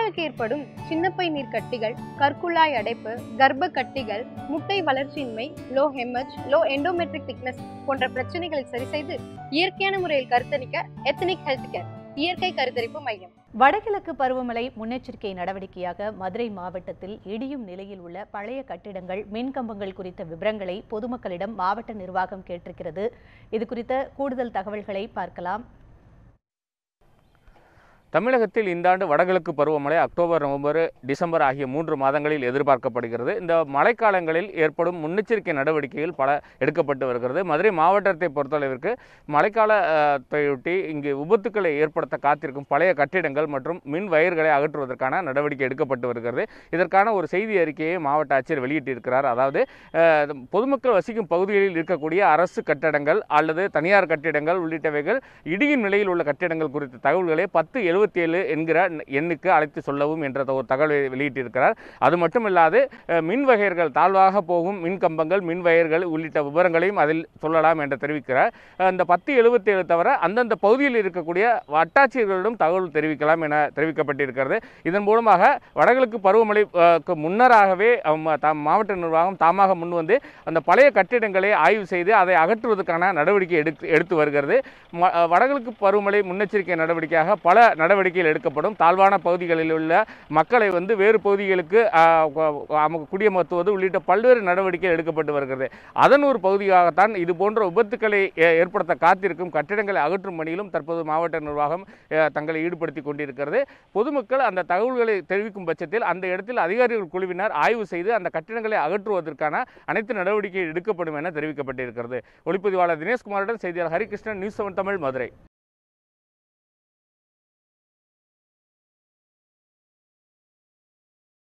பெண்களுக்கு ஏற்படும் சின்னப்பை நீர் கட்டிகள் கற்குழாய் அடைப்பு கர்ப்ப கட்டிகள் முட்டை வளர்ச்சியின்மை லோ ஹெமஜ் லோ எண்டோமெட்ரிக் திக்னஸ் போன்ற பிரச்சனைகளை சரி செய்து இயற்கையான முறையில் கருத்தரிக்க எத்தனிக் ஹெல்த் கேர் இயற்கை கருத்தரிப்பு மையம் வடகிழக்கு பருவமழை முன்னெச்சரிக்கை நடவடிக்கையாக மதுரை மாவட்டத்தில் இடியும் நிலையில் உள்ள பழைய கட்டிடங்கள் மின் கம்பங்கள் குறித்த விவரங்களை பொதுமக்களிடம் மாவட்ட நிர்வாகம் கேட்டிருக்கிறது இது குறித்த கூடுதல் தகவல்களை பார்க்கலாம் தமிழகத்தில் இந்த ஆண்டு வடகிழக்கு பருவமழை அக்டோபர் நவம்பர் டிசம்பர் ஆகிய மூன்று மாதங்களில் எதிர்பார்க்கப்படுகிறது இந்த மழைக்காலங்களில் ஏற்படும் முன்னெச்சரிக்கை நடவடிக்கைகள் பல எடுக்கப்பட்டு வருகிறது மதுரை மாவட்டத்தை பொறுத்தளவிற்கு மழைக்காலத்தையொட்டி இங்கு விபத்துக்களை ஏற்படுத்த காத்திருக்கும் பழைய கட்டிடங்கள் மற்றும் மின் வயர்களை அகற்றுவதற்கான நடவடிக்கை எடுக்கப்பட்டு வருகிறது இதற்கான ஒரு செய்தி அறிக்கையை மாவட்ட ஆட்சியர் வெளியிட்டிருக்கிறார் அதாவது அஹ், பொதுமக்கள் வசிக்கும் பகுதிகளில் இருக்கக்கூடிய அரசு கட்டடங்கள் அல்லது தனியார் கட்டிடங்கள் உள்ளிட்டவைகள் இடியின் நிலையில் உள்ள கட்டிடங்கள் குறித்த தகவல்களை பத்து எழுபத்தி ஏழு என்கிற எண்ணுக்கு அழைத்து சொல்லவும் என்ற ஒரு தகவலை வெளியிட்டிருக்கிறார் அது மட்டுமில்லாது அஹ், மின் வகையர்கள் தாழ்வாக போகும் மின் கம்பங்கள் மின் வயர்கள் உள்ளிட்ட விவரங்களையும் அதில் சொல்லலாம் என்று தெரிவிக்கிறார் அந்த பத்து எழுபத்தி ஏழு தவிர அந்தந்த பகுதியில் இருக்கக்கூடிய வட்டாட்சியர்களிடம் தகவல் தெரிவிக்கலாம் என தெரிவிக்கப்பட்டிருக்கிறது இதன் மூலமாக வடகிழக்கு பருவமழைக்கு முன்னராகவே அம், தாம் மாவட்ட நிர்வாகம் தாமாக முன்வந்து அந்த பழைய கட்டிடங்களை ஆய்வு செய்து அதை அகற்றுவதற்கான நடவடிக்கை எடுத்து எடுத்து வருகிறது ம- வடகிழக்கு பருவமழை முன்னெச்சரிக்கை நடவடிக்கையாக பல நடவடிக்கைகள் எடுக்கப்படும் தாழ்வான பகுதிகளில் உள்ள மக்களை வந்து வேறு பகுதிகளுக்கு ஆ, கு- அம- குடியமர்த்துவது உள்ளிட்ட பல்வேறு நடவடிக்கைகள் எடுக்கப்பட்டு வருகிறது அதன் ஒரு பகுதியாகத்தான் இது போன்ற விபத்துக்களை ஏ- ஏற்படுத்த காத்திருக்கும் கட்டிடங்களை அகற்றும் பணியிலும் தற்போது மாவட்ட நிர்வாகம் அ, தங்களை ஈடுபடுத்தி கொண்டிருக்கிறது பொதுமக்கள் அந்த தகவல்களை தெரிவிக்கும் பட்சத்தில் அந்த இடத்தில் அதிகாரிகள் குழுவினர் ஆய்வு செய்து அந்த கட்டிடங்களை அகற்றுவதற்கான அனைத்து நடவடிக்கைகள் எடுக்கப்படும் என தெரிவிக்கப்பட்டிருக்கிறது ஒளிப்பதிவாளர் தினேஷ்குமாருடன் செய்தியாளர் ஹரிகிருஷ்ணன் நியூஸ் செவன் தமிழ் மதுரை